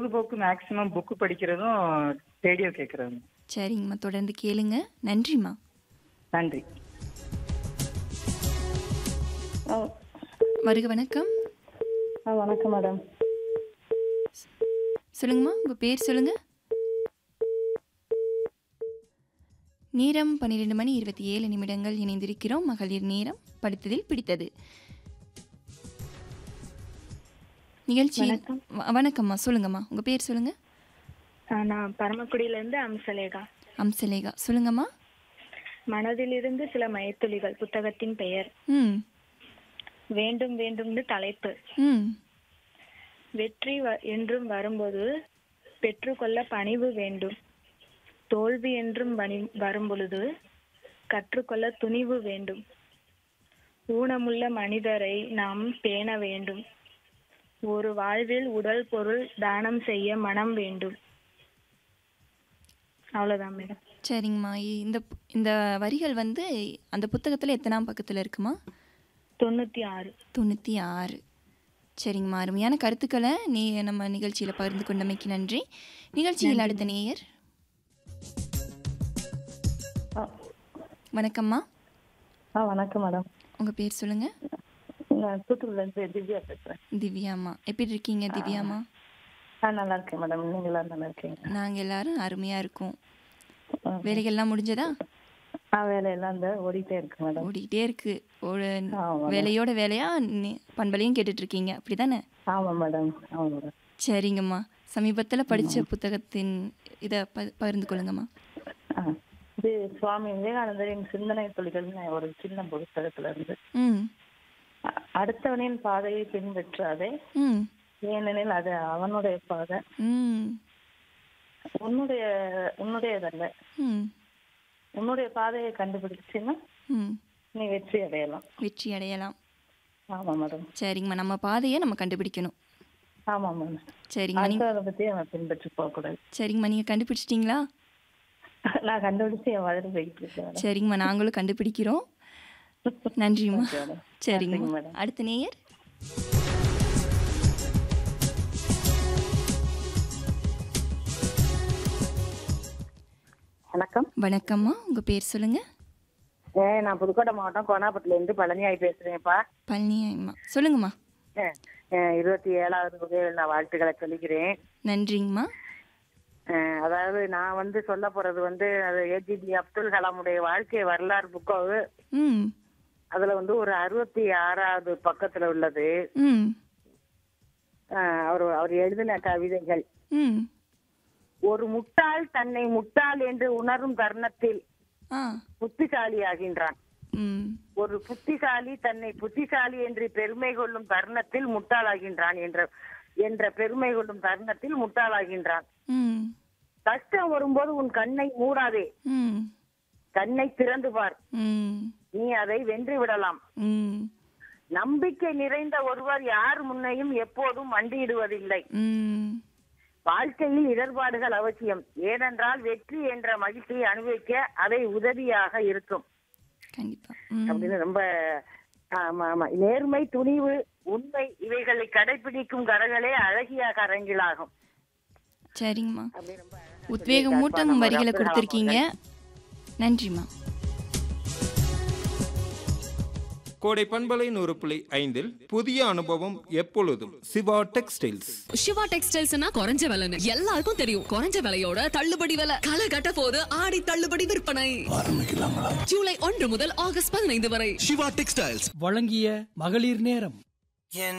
பொழுதுபோக்கு maximum book படிக்கிறதும் radio கேட்கறதும் சரிங்கம்மா தொடர்ந்து கேளுங்க நன்றிம்மா நன்றி வருக வணக்கம் ஆ வணக்கம் மேடம் சொல்லுங்கம்மா உங்கள் பேர் சொல்லுங்க நேரம் பன்னிரெண்டு மணி இருபத்தி ஏழு நிமிடங்கள் இணைந்திருக்கிறோம் மகளிர் நேரம் படித்ததில் பிடித்தது நிகழ்ச்சி வ- வணக்கம்மா சொல்லுங்கம்மா உங்கள் பேர் சொல்லுங்க ஆ, நான் பரமக்குடியிலேருந்து அம்சலேகா அம்சலேகா சொல்லுங்கம்மா மனதிலிருந்து சில மயத்துளிகள் புத்தகத்தின் பெயர் ம் வேண்டும் வேண்டும்னு தலைப்பு ம் வெற்றி வ- என்றும் வரும்போது பெற்றுக்கொள்ள பணிவு வேண்டும் தோல்வி என்றும் வனி- வரும்பொழுது கற்றுக்கொள்ள துணிவு வேண்டும் ஊனமுள்ள மனிதரை நாம் பேண வேண்டும் ஒரு வாழ்வில் உடல் பொருள் தானம் செய்ய மனம் வேண்டும் அவ்வளவுதான் மேடம் சரிங்கம்மா இ- இந்த பு- இந்த வரிகள் வந்து அந்த புத்தகத்தில் எத்தனாம் பக்கத்தில் இருக்குமா தொண்ணூத்தி ஆறு தொண்ணூற்றி ஆறு சரிங்கம்மா அருமையான கருத்துக்களை நீ நம்ம நிகழ்ச்சியில் பகிர்ந்து கொண்டமைக்கு நன்றி நிகழ்ச்சியில் அடுத்த நேயர் ஆ வணக்கம்மா ஆ வணக்கம் மேடம் உங்கள் பேர் சொல்லுங்கள் நான் தூத்துக்குடிலேருந்து திவ்யா பேசுகிறேன் திவ்யாம்மா எப்படி இருக்கீங்க திவ்யாம்மா ஆ நல்லா இருக்கேன் மேடம் நீங்கள் எல்லாரும் நல்லா இருக்கீங்க நாங்கள் எல்லாரும் அருமையாக இருக்கோம் ஆ. வேலைகள்லாம் முடிஞ்சதா ஆ வேலையெல்லாம் இந்த ஓடிட்டே இருக்கு மேடம் ஓடிக்கிட்டே இருக்கு ஒரு ஆமாம் வேலையோட வேலையா நி- பண்பலையும் கேட்டுட்டு இருக்கீங்க அப்படிதானே ஆமாம் மேடம் ஆமாம் மேடம் சரிங்கம்மா சமீபத்தில் படித்த புத்தகத்தின் இதை ப பகிர்ந்து கொள்ளுங்கம்மா ஆ இது சுவாமி விவேகானந்தரின் சிந்தனை துளிகள்னு ஒரு சின்ன புத்தகத்துல இருந்து ம் அ- அடுத்தவனின் பாதையை பின்பற்றாதே ம் ஏனெனில் அது அவனுடைய பாதை ம் உன்னுடைய உன்னுடையதல்ல ம் உன்னுடைய பாதையை கண்டுபிடிச்சுன்னா ம் நீ வெற்றி அடையலாம் வெற்றி அடையலாம் ஆமாம் மேடம் சரிங்கம்மா நம்ம பாதையை நம்ம கண்டுபிடிக்கணும் ஆமாம் மேடம் சரிங்கம்மா நீங்க அடுத்தவரை பத்தி அவன் பின்பற்றி போகக்கூடாது சரிங்கம்மா நீங்கள் கண்டுபிடிச்சிட்டிங்களா நான் கண்டுபிடிச்சு என் மாதிரி போயிட்டு இருக்கேன் மேடம். சரிங்கம்மா நாங்களும் கண்டுபிடிக்கிறோம் நன்றிம்மா Okay, madam. நன்றிங்க, சரிங்கம்மா madam. அடுத்த நேயர் வணக்கம் வணக்கம்மா உங்கள் பேர் சொல்லுங்கள் ஏ நான் புதுக்கோட்டை மாவட்டம் கோனாப்பட்டில இருந்து பழனியாய் பேசுறேன்ப்பா பழனி அம்மா சொல்லுங்கம்மா ஏ, ஏ, இருபத்தி ஏழாவது வகையில் நான் வாழ்த்துக்களை சொல்லிக்கிறேன் நன்றிங்கம்மா ஏ, அதாவது நான் வந்து சொல்ல போறது வந்து அது ஏஜிபி அப்துல் கலாமுடைய வாழ்க்கை வரலாறு புக்கோ ம் அதுல வந்து ஒரு அறுபத்தி ஆறாவது பக்கத்துல உள்ளது ம் ஆ, அவர் அவர் எழுதின கவிதைகள் ம் ஒரு முட்டாள் தன்னை முட்டாள் என்று உணரும் தருணத்தில் ஆ புத்திசாலியாகின்றான் ம் ஒரு புத்திசாலி தன்னை புத்திசாலி என்று பெருமை கொள்ளும் தருணத்தில் முட்டாளாகின்றான் என்ற என்ற பெருமை கொள்ளும் தருணத்தில் முட்டாளாகின்றான் ம் கஷ்டம் வரும்போது உன் கண்ணை மூடாதே ம் கண்ணை திறந்து பார் ம் நீ அதை வென்று விடலாம் ம் நம்பிக்கை நிறைந்த ஒருவர் யார் முன்னையும் எப்போதும் மண்டியிடுவதில்லை ம் வாழ்க்கையில் இடர்பாடுகள் அவசியம் ஏனென்றால் வெற்றி என்ற மகிழ்ச்சியை அனுபவிக்க அதை உதவியாக இருக்கும் கண்டிப்பா ம் அப்படின்னு ரொம்ப ஆமா ஆமா நேர்மை துணிவு உண்மை இவைகளை கடைபிடிக்கும் கரங்களே அழகிய கரங்களாகும் சரிங்கம்மா அப்படி ரொம்ப அழகா உத்வேகம் மூட்டம் நம்ம வரிகளை அப்துல் கலாம் கொடுத்துருக்கீங்க நன்றிம்மா கோடை பண்பலை நூறு புள்ளி ஐந்தில் புதிய அனுபவம் எப்பொழுதும் சிவா டெக்ஸ்டைல்ஸ் சிவா டெக்ஸ்டைல்ஸ்னா குறைஞ்ச விலைன்னு எல்லாருக்கும் தெரியும் குறைஞ்ச விலையோட தள்ளுபடி விலை களை கட்ட போது ஆடி தள்ளுபடி விற்பனை ஜூலை ஒன்று முதல் ஆகஸ்ட் பதினைந்து வரை சிவா டெக்ஸ்டைல்ஸ் வழங்கிய மகளிர் நேரம்